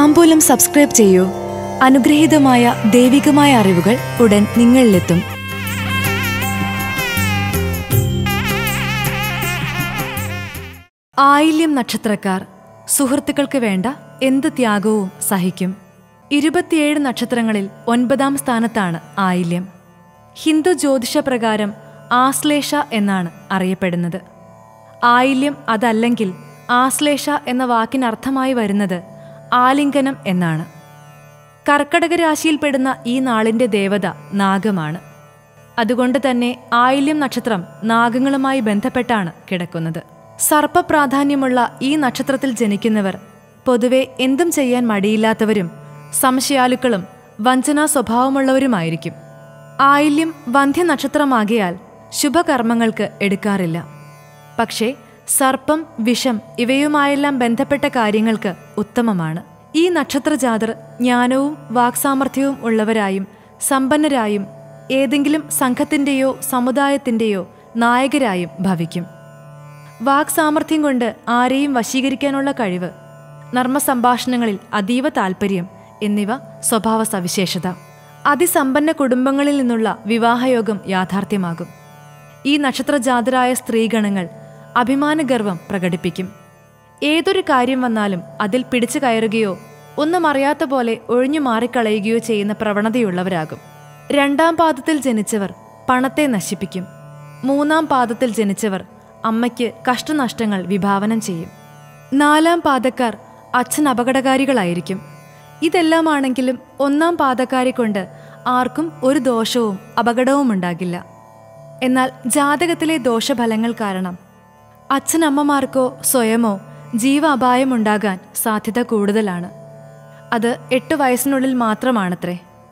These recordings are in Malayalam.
താമ്പൂലം സബ്സ്ക്രൈബ് ചെയ്യൂ അനുഗ്രഹീതമായ ദൈവികമായ അറിവുകൾ ഉടൻ നിങ്ങളിലെത്തും ആയില്യം നക്ഷത്രക്കാർ സുഹൃത്തുക്കൾക്ക് വേണ്ട എന്ത് ത്യാഗവും സഹിക്കും ഇരുപത്തിയേഴ് നക്ഷത്രങ്ങളിൽ ഒൻപതാം സ്ഥാനത്താണ് ആയില്യം ഹിന്ദു ജ്യോതിഷപ്രകാരം ആശ്ലേഷ എന്നാണ് അറിയപ്പെടുന്നത് ആയില്യം അതല്ലെങ്കിൽ ആശ്ലേഷ എന്ന വാക്കിനർത്ഥമായി വരുന്നത് ആലിംഗനം എന്നാണ് കർക്കടക രാശിയിൽപ്പെടുന്ന ഈ നാളിന്റെ ദേവത നാഗമാണ് അതുകൊണ്ട് തന്നെ ആയില്യം നക്ഷത്രം നാഗങ്ങളുമായി ബന്ധപ്പെട്ടാണ് കിടക്കുന്നത് സർപ്പപ്രാധാന്യമുള്ള ഈ നക്ഷത്രത്തിൽ ജനിക്കുന്നവർ പൊതുവെ എന്തും ചെയ്യാൻ മടിയില്ലാത്തവരും സംശയാലുക്കളും വഞ്ചനാ സ്വഭാവമുള്ളവരുമായിരിക്കും ആയില്യം വന്ധ്യനക്ഷത്രമാകിയാൽ ശുഭകർമ്മങ്ങൾക്ക് എടുക്കാറില്ല പക്ഷേ സർപ്പം വിഷം ഇവയുമായെല്ലാം ബന്ധപ്പെട്ട കാര്യങ്ങൾക്ക് ഉത്തമമാണ് ഈ നക്ഷത്രജാതർ ജ്ഞാനവും വാക്സാമർഥ്യവും ഉള്ളവരായും സമ്പന്നരായും ഏതെങ്കിലും സംഘത്തിന്റെയോ സമുദായത്തിന്റെയോ നായകരായും ഭവിക്കും വാക്സാമർഥ്യം കൊണ്ട് ആരെയും വശീകരിക്കാനുള്ള കഴിവ് നർമ്മസംഭാഷണങ്ങളിൽ അതീവ താൽപ്പര്യം എന്നിവ സ്വഭാവ സവിശേഷത അതിസമ്പന്ന കുടുംബങ്ങളിൽ നിന്നുള്ള വിവാഹയോഗം യാഥാർത്ഥ്യമാകും ഈ നക്ഷത്രജാതരായ സ്ത്രീഗണങ്ങൾ അഭിമാനഗർവം പ്രകടിപ്പിക്കും ഏതൊരു കാര്യം വന്നാലും അതിൽ പിടിച്ചു കയറുകയോ ഒന്നും അറിയാത്ത പോലെ ഒഴിഞ്ഞു മാറിക്കളയുകയോ ചെയ്യുന്ന പ്രവണതയുള്ളവരാകും രണ്ടാം പാദത്തിൽ ജനിച്ചവർ പണത്തെ നശിപ്പിക്കും മൂന്നാം പാദത്തിൽ ജനിച്ചവർ അമ്മയ്ക്ക് കഷ്ടനഷ്ടങ്ങൾ വിഭാവനം ചെയ്യും നാലാം പാദക്കാർ അച്ഛൻ അപകടകാരികളായിരിക്കും ഇതെല്ലാമാണെങ്കിലും ഒന്നാം പാദക്കാരെ കൊണ്ട് ആർക്കും ഒരു ദോഷവും അപകടവും ഉണ്ടാകില്ല എന്നാൽ ജാതകത്തിലെ ദോഷഫലങ്ങൾ കാരണം അച്ഛനമ്മമാർക്കോ സ്വയമോ ജീവ അപായമുണ്ടാകാൻ സാധ്യത കൂടുതലാണ് അത് എട്ട് വയസ്സിനുള്ളിൽ മാത്രമാണത്രേ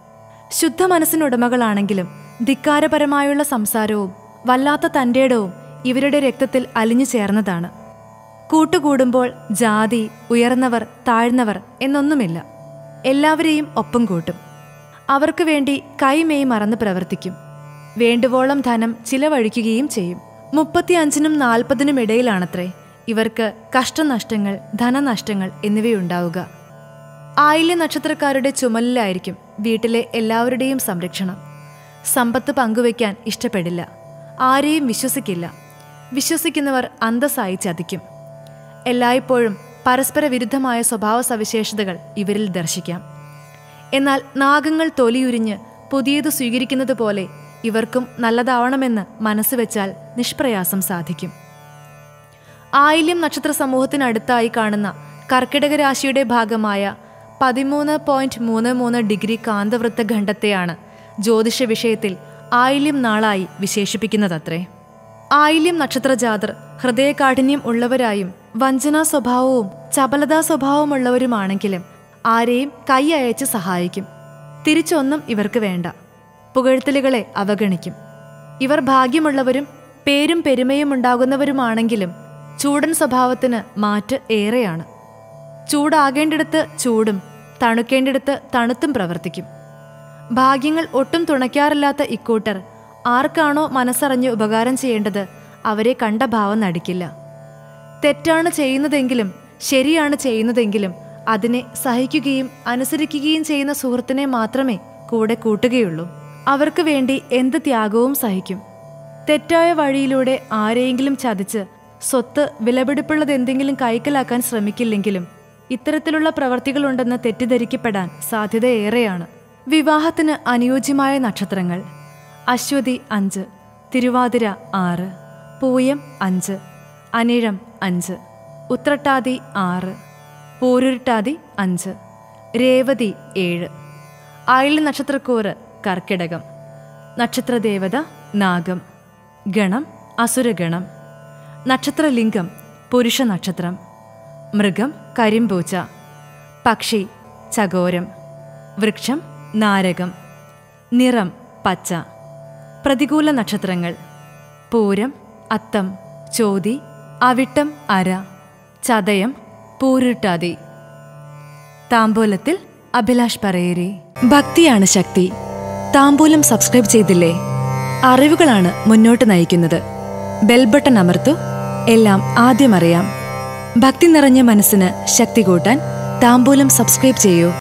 ശുദ്ധ മനസ്സിനുടമകളാണെങ്കിലും ധിക്കാരപരമായുള്ള സംസാരവും വല്ലാത്ത തൻ്റെടവും ഇവരുടെ രക്തത്തിൽ അലിഞ്ഞു ചേർന്നതാണ് കൂട്ടുകൂടുമ്പോൾ ജാതി ഉയർന്നവർ താഴ്ന്നവർ എന്നൊന്നുമില്ല എല്ലാവരെയും ഒപ്പം കൂട്ടും അവർക്ക് വേണ്ടി കൈമേയ് മറന്ന് പ്രവർത്തിക്കും വേണ്ടുവോളം ധനം ചിലവഴിക്കുകയും ചെയ്യും മുപ്പത്തിയഞ്ചിനും നാൽപ്പതിനും ഇടയിലാണത്രേ ഇവർക്ക് കഷ്ടനഷ്ടങ്ങൾ ധനനഷ്ടങ്ങൾ എന്നിവയുണ്ടാവുക ആയില്യ നക്ഷത്രക്കാരുടെ ചുമലിലായിരിക്കും വീട്ടിലെ എല്ലാവരുടെയും സംരക്ഷണം സമ്പത്ത് പങ്കുവയ്ക്കാൻ ഇഷ്ടപ്പെടില്ല ആരെയും വിശ്വസിക്കില്ല വിശ്വസിക്കുന്നവർ അന്തസ്സായി ചതിക്കും എല്ലായ്പ്പോഴും പരസ്പര വിരുദ്ധമായ സ്വഭാവ സവിശേഷതകൾ ഇവരിൽ ദർശിക്കാം എന്നാൽ നാഗങ്ങൾ തൊലിയുരിഞ്ഞ് പുതിയത് സ്വീകരിക്കുന്നത് പോലെ ഇവർക്കും നല്ലതാവണമെന്ന് മനസ്സ് വെച്ചാൽ നിഷ്പ്രയാസം സാധിക്കും ആയില്യം നക്ഷത്ര സമൂഹത്തിനടുത്തായി കാണുന്ന കർക്കിടക രാശിയുടെ ഭാഗമായ പതിമൂന്ന് പോയിന്റ് മൂന്ന് മൂന്ന് ഡിഗ്രി കാന്തവൃത്ത ഖണ്ഡത്തെയാണ് ജ്യോതിഷ വിഷയത്തിൽ ആയില്യം നാളായി വിശേഷിപ്പിക്കുന്നതത്രേ ആയില്യം നക്ഷത്രജാതർ ഹൃദയകാഠിന്യം ഉള്ളവരായും വഞ്ചനാ സ്വഭാവവും ചപലതാ സ്വഭാവമുള്ളവരുമാണെങ്കിലും ആരെയും കൈ അയച്ച് സഹായിക്കും തിരിച്ചൊന്നും ഇവർക്ക് വേണ്ട പുകഴ്ത്തലുകളെ അവഗണിക്കും ഇവർ ഭാഗ്യമുള്ളവരും പേരും പെരുമയും ഉണ്ടാകുന്നവരുമാണെങ്കിലും ചൂടൻ സ്വഭാവത്തിന് മാറ്റ് ഏറെയാണ് ചൂടാകേണ്ടിടത്ത് ചൂടും തണുക്കേണ്ടിടത്ത് തണുത്തും പ്രവർത്തിക്കും ഭാഗ്യങ്ങൾ ഒട്ടും തുണയ്ക്കാറില്ലാത്ത ഇക്കൂട്ടർ ആർക്കാണോ മനസ്സറിഞ്ഞ് ഉപകാരം ചെയ്യേണ്ടത് അവരെ കണ്ട ഭാവം നടിക്കില്ല തെറ്റാണ് ചെയ്യുന്നതെങ്കിലും ശരിയാണ് ചെയ്യുന്നതെങ്കിലും അതിനെ സഹിക്കുകയും അനുസരിക്കുകയും ചെയ്യുന്ന സുഹൃത്തിനെ മാത്രമേ കൂടെ കൂട്ടുകയുള്ളൂ അവർക്ക് വേണ്ടി എന്ത് ത്യാഗവും സഹിക്കും തെറ്റായ വഴിയിലൂടെ ആരെയെങ്കിലും ചതിച്ച് സ്വത്ത് വിലപിടിപ്പുള്ളത് എന്തെങ്കിലും കൈക്കലാക്കാൻ ശ്രമിക്കില്ലെങ്കിലും ഇത്തരത്തിലുള്ള പ്രവർത്തികളുണ്ടെന്ന് തെറ്റിദ്ധരിക്കപ്പെടാൻ സാധ്യതയേറെയാണ് വിവാഹത്തിന് അനുയോജ്യമായ നക്ഷത്രങ്ങൾ അശ്വതി അഞ്ച് തിരുവാതിര ആറ് പൂയം അഞ്ച് അനിഴം അഞ്ച് ഉത്രട്ടാതി ആറ് പൂരുരുട്ടാതി അഞ്ച് രേവതി ഏഴ് ആയില്യ നക്ഷത്രക്കൂറ് കർക്കിടകം നക്ഷത്രദേവത നാഗം ഗണം അസുരഗണം നക്ഷത്രലിംഗം പുരുഷ നക്ഷത്രം മൃഗം കരിമ്പൂച്ച പക്ഷി ചകോരം വൃക്ഷം നാരകം നിറം പച്ച പ്രതികൂല നക്ഷത്രങ്ങൾ പൂരം അത്തം ചോതി അവിട്ടം അര ചതയം പൂരുട്ടാതി താമ്പൂലത്തിൽ അഭിലാഷ് പറയേരി ഭക്തിയാണ് ശക്തി താമ്പൂലം സബ്സ്ക്രൈബ് ചെയ്തില്ലേ അറിവുകളാണ് മുന്നോട്ട് നയിക്കുന്നത് ബെൽ ബട്ടൺ അമർത്തു എല്ലാം ആദ്യം അറിയാം ഭക്തി നിറഞ്ഞ മനസ്സിന് ശക്തി കൂട്ടാൻ താമ്പൂലം സബ്സ്ക്രൈബ് ചെയ്യൂ